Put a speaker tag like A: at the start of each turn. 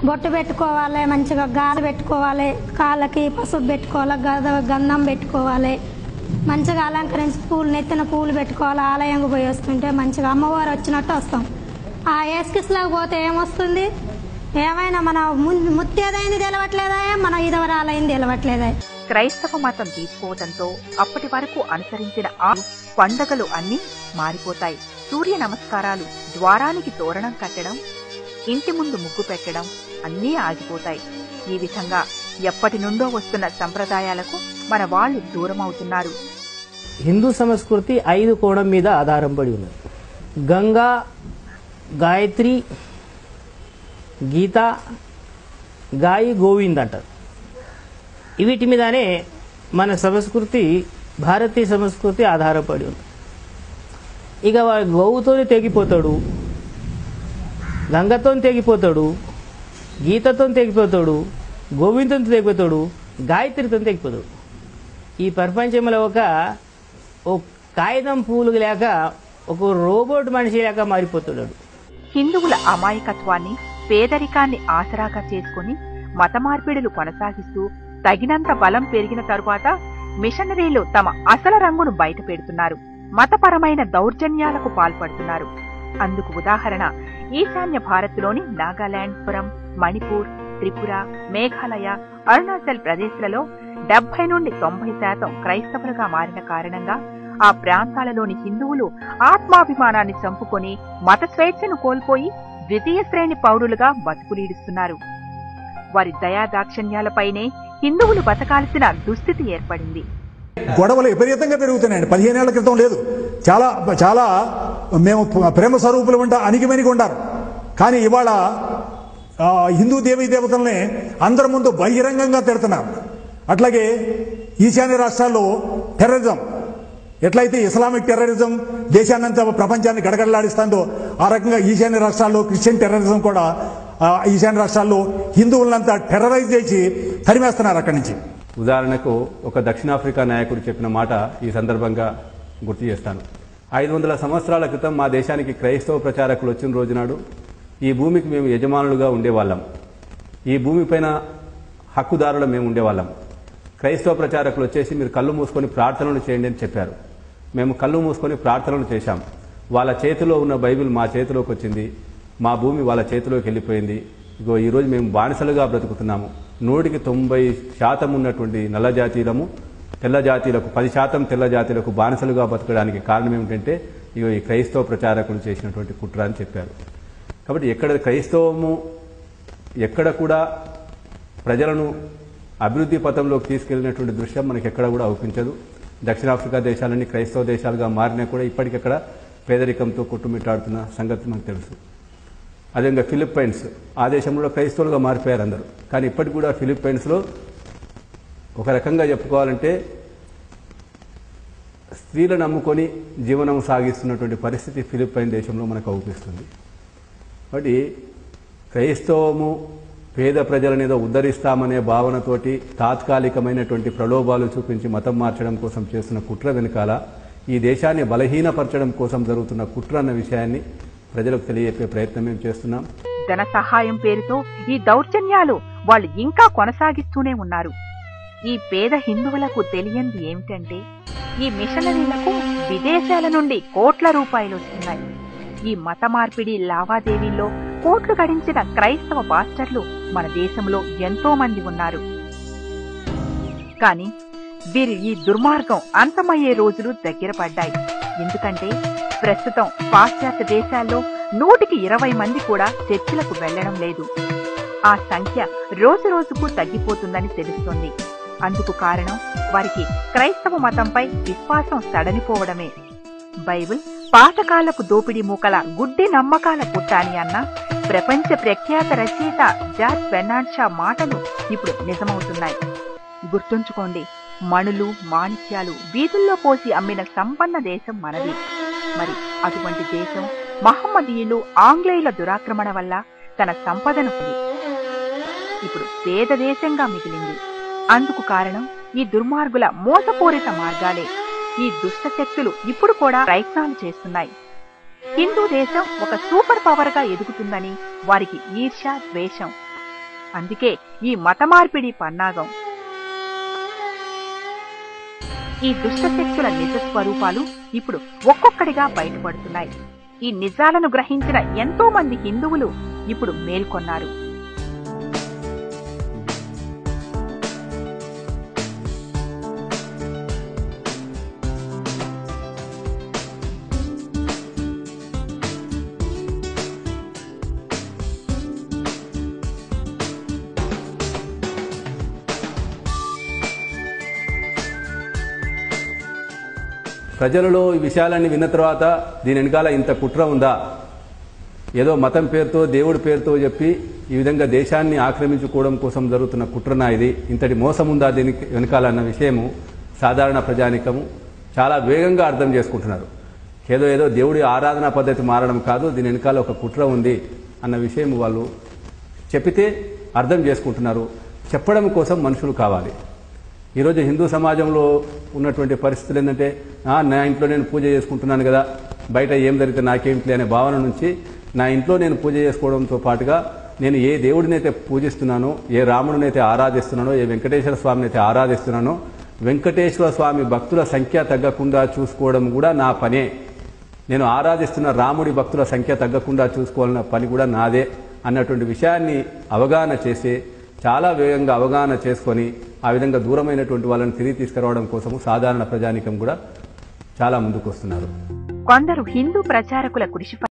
A: బొట్టు పెట్టుకోవాలి మంచిగా గాలి పెట్టుకోవాలి కాళ్ళకి పసుపు పెట్టుకోవాలి గద గంధం పెట్టుకోవాలి మంచిగా అలంకరించి పూలు నెత్తిన పూలు పెట్టుకోవాలి ఆలయంకి పోయి వస్తుంటే మంచిగా అమ్మవారు వచ్చినట్టు వస్తాం ఆ ఏసుకిస్లాగా పోతే ఏమొస్తుంది ఏమైనా మన ము- ముత్తేదైంది తెలవట్లేదా మన ఇదవరాలైంది తెలవట్లేదా
B: క్రైస్తవ మతం తీసుకోవడంతో అప్పటి వరకు అనుసరించిన ఆ పండగలు అన్నీ మారిపోతాయి సూర్య నమస్కారాలు ద్వారానికి తోరణం కట్టడం ఇంటి ముందు ముగ్గు పెట్టడం అన్నీ ఆగిపోతాయి ఈ విధంగా ఎప్పటి నుండో వస్తున్న సంప్రదాయాలకు మన వాళ్ళు దూరమవుతున్నారు
C: హిందూ సంస్కృతి ఐదు కోణం మీద ఆధారపడి ఉన్నది గంగా గాయత్రి గీత గాయి గోవింద్ అంటారు వీటి మీదనే మన సంస్కృతి భారతీయ సంస్కృతి ఆధారపడి ఉంది ఇక వాడు గోవుతోనే తెగిపోతాడు గంగతో తెగిపోతాడు గీతతో తెగిపోతాడు గోవిందంతో తెగిపోతాడు గాయత్రితో తెగిపోతాడు ఈ ప్రపంచంలో ఒక ఓ కాగితం పూలు లేక ఒక రోబోట్ మనిషి లేక మారిపోతున్నాడు
B: హిందువుల అమాయకత్వాన్ని పేదరికాన్ని ఆసరాగా చేసుకుని మత మార్పిడులు కొనసాగిస్తూ తగినంత బలం పెరిగిన తరువాత మిషనరీలు తమ అసలు రంగును బయట పెడుతున్నారు మతపరమైన దౌర్జన్యాలకు పాల్పడుతున్నారు అందుకు ఉదాహరణ ఈశాన్య భారత్లోని నాగాలాండ్ పురం మణిపూర్ త్రిపుర మేఘాలయ అరుణాచల్ ప్రదేశ్లలో డెబ్బై నుండి తొంభై శాతం క్రైస్తవులుగా మారిన కారణంగా ఆ ప్రాంతాలలోని హిందువులు ఆత్మాభిమానాన్ని చంపుకొని మత స్వేచ్ఛను కోల్పోయి ద్వితీయ శ్రేణి పౌరులుగా బతుకులీడుస్తున్నారు వారి దయాదాక్షిణ్యాలపైనే హిందువులు బతకాల్సిన దుస్థితి ఏర్పడింది
D: గొడవలు విపరీతంగా పెరుగుతున్నాయండి పదిహేనేళ్ల క్రితం లేదు చాలా చాలా మేము ప్రేమ స్వరూపులు వంట అణిగిమణిగి ఉండారు కానీ ఇవాళ ఆ, హిందూ దేవీ దేవతల్ని అందరి ముందు బహిరంగంగా తిడుతున్నారు అట్లాగే ఈశాన్య రాష్ట్రాల్లో టెర్రరిజం ఎట్లయితే ఇస్లామిక్ టెర్రరిజం దేశాన్నంతా ప్రపంచాన్ని గడగడలాడిస్తుందో ఆ రకంగా ఈశాన్య రాష్ట్రాల్లో క్రిస్టియన్ టెర్రరిజం కూడా ఆ, ఈశాన్య రాష్ట్రాల్లో హిందువులంతా టెర్రరైజ్ చేసి తరిమేస్తున్నారు అక్కడి నుంచి
E: ఉదాహరణకు ఒక దక్షిణాఫ్రికా నాయకుడు చెప్పిన మాట ఈ సందర్భంగా గుర్తు చేస్తాను ఐదు వందల సంవత్సరాల క్రితం మా దేశానికి క్రైస్తవ ప్రచారకులు వచ్చిన రోజునాడు ఈ భూమికి మేము యజమానులుగా ఉండేవాళ్ళం ఈ భూమిపైన హక్కుదారులు మేము ఉండేవాళ్ళం క్రైస్తవ ప్రచారకులు వచ్చేసి మీరు కళ్ళు మూసుకొని ప్రార్థనలు చేయండి అని చెప్పారు మేము కళ్ళు మూసుకొని ప్రార్థనలు చేశాం వాళ్ళ చేతిలో ఉన్న బైబిల్ మా చేతిలోకి వచ్చింది మా భూమి వాళ్ళ చేతిలోకి వెళ్ళిపోయింది ఇగో ఈరోజు మేము బానిసలుగా బ్రతుకుతున్నాము నూటికి తొంభై శాతం ఉన్నటువంటి నల్ల జాతీయులము తెల్ల జాతీయులకు పది శాతం తెల్ల జాతీయులకు బానిసలుగా బతకడానికి కారణం ఏమిటంటే ఇగో ఈ క్రైస్తవ ప్రచారకులు చేసినటువంటి కుట్ర అని చెప్పారు కాబట్టి ఎక్కడ క్రైస్తవము ఎక్కడ కూడా ప్రజలను అభివృద్ధి పథంలోకి తీసుకెళ్లినటువంటి దృశ్యం మనకి ఎక్కడ కూడా అవుపించదు దక్షిణాఫ్రికా దేశాలన్నీ క్రైస్తవ దేశాలుగా మారినా కూడా ఇప్పటికెక్కడ పేదరికంతో కొట్టుమిట్టాడుతున్న సంగతి మనకు తెలుసు అదేవిధంగా ఫిలిప్పైన్స్ ఆ దేశంలో క్రైస్తవులుగా మారిపోయారు అందరూ కానీ ఇప్పటికి కూడా ఫిలిప్పైన్స్లో ఒక రకంగా చెప్పుకోవాలంటే స్త్రీలను నమ్ముకొని జీవనం సాగిస్తున్నటువంటి పరిస్థితి ఫిలిప్పైన్ దేశంలో మనకు అవుపిస్తుంది కాబట్టి క్రైస్తవము పేద ప్రజలను ఏదో ఉద్ధరిస్తామనే భావనతోటి తాత్కాలికమైనటువంటి ప్రలోభాలు చూపించి మతం మార్చడం కోసం చేస్తున్న కుట్ర వెనుకాల ఈ దేశాన్ని బలహీనపరచడం కోసం జరుగుతున్న కుట్ర అన్న విషయాన్ని ప్రజలకు తెలియజెప్పే ప్రయత్నం మేము చేస్తున్నాం
B: ధన సహాయం పేరుతో ఈ దౌర్జన్యాలు వాళ్ళు ఇంకా కొనసాగిస్తూనే ఉన్నారు ఈ పేద హిందువులకు తెలియంది ఏమిటంటే ఈ మిషనరీలకు విదేశాల నుండి కోట్ల రూపాయలు వస్తున్నాయి ఈ మత మార్పిడి లావాదేవీల్లో కోట్లు గడించిన క్రైస్తవ పాస్టర్లు మన దేశంలో ఎంతో మంది ఉన్నారు కానీ వీరి ఈ దుర్మార్గం అంతమయ్యే రోజులు దగ్గర పడ్డాయి ఎందుకంటే ప్రస్తుతం పాశ్చాత్య దేశాల్లో నూటికి ఇరవై మంది కూడా చర్చిలకు వెళ్లడం లేదు ఆ సంఖ్య రోజు రోజుకు తగ్గిపోతుందని తెలుస్తోంది అందుకు కారణం వారికి క్రైస్తవ మతంపై విశ్వాసం సడలిపోవడమే బైబిల్ పాతకాలపు దోపిడీ మూకల గుడ్డి నమ్మకాల పుట్టాని అన్న ప్రపంచ ప్రఖ్యాత రచయిత జార్జ్ బెర్నార్డ్ షా మాటలు ఇప్పుడు నిజమవుతున్నాయి గుర్తుంచుకోండి మణులు మాణిక్యాలు వీధుల్లో పోసి అమ్మిన సంపన్న దేశం మనది మరి అటువంటి దేశం మహమ్మదీయులు ఆంగ్లేయుల దురాక్రమణ వల్ల తన సంపదను పొంది ఇప్పుడు పేద దేశంగా మిగిలింది అందుకు కారణం ఈ దుర్మార్గుల మోసపూరిత మార్గాలే ఈ దుష్ట శక్తులు ఇప్పుడు కూడా ప్రయత్నాలు చేస్తున్నాయి హిందూ దేశం ఒక సూపర్ పవర్ గా ఎదుగుతుందని వారికి ఈర్ష్య ద్వేషం అందుకే ఈ మత మార్పిడి పన్నాగం ఈ దుష్టశక్తుల నిజ స్వరూపాలు ఇప్పుడు ఒక్కొక్కడిగా బయటపడుతున్నాయి ఈ నిజాలను గ్రహించిన ఎంతో మంది హిందువులు ఇప్పుడు మేల్కొన్నారు
E: ప్రజలలో ఈ విషయాలన్నీ విన్న తర్వాత దీని వెనకాల ఇంత కుట్ర ఉందా ఏదో మతం పేరుతో దేవుడి పేరుతో చెప్పి ఈ విధంగా దేశాన్ని ఆక్రమించుకోవడం కోసం జరుగుతున్న కుట్రనా ఇది ఇంతటి మోసం ఉందా దీనికి వెనకాలన్న విషయము సాధారణ ప్రజానికము చాలా వేగంగా అర్థం చేసుకుంటున్నారు ఏదో ఏదో దేవుడి ఆరాధనా పద్ధతి మారడం కాదు దీని వెనకాల ఒక కుట్ర ఉంది అన్న విషయం వాళ్ళు చెప్పితే అర్థం చేసుకుంటున్నారు చెప్పడం కోసం మనుషులు కావాలి ఈరోజు హిందూ సమాజంలో ఉన్నటువంటి పరిస్థితులు ఏంటంటే "ఆ, నా ఇంట్లో నేను పూజ చేసుకుంటున్నాను కదా బయట ఏం జరిగితే నాకేమిటి అనే భావన నుంచి నా ఇంట్లో నేను పూజ చేసుకోవడంతో పాటుగా నేను ఏ దేవుడినైతే పూజిస్తున్నానో ఏ రాముడినైతే ఆరాధిస్తున్నానో ఏ వెంకటేశ్వర స్వామిని అయితే ఆరాధిస్తున్నానో వెంకటేశ్వర స్వామి భక్తుల సంఖ్య తగ్గకుండా చూసుకోవడం కూడా నా పనే నేను ఆరాధిస్తున్న రాముడి భక్తుల సంఖ్య తగ్గకుండా చూసుకోవాలన్న పని కూడా నాదే అన్నటువంటి విషయాన్ని అవగాహన చేసి చాలా వేగంగా అవగాహన చేసుకొని ఆ విధంగా దూరమైనటువంటి వాళ్ళని తిరిగి తీసుకురావడం కోసము సాధారణ ప్రజానికం కూడా చాలా ముందుకు వస్తున్నారు
B: కొందరు హిందూ ప్రచారకుల కృషి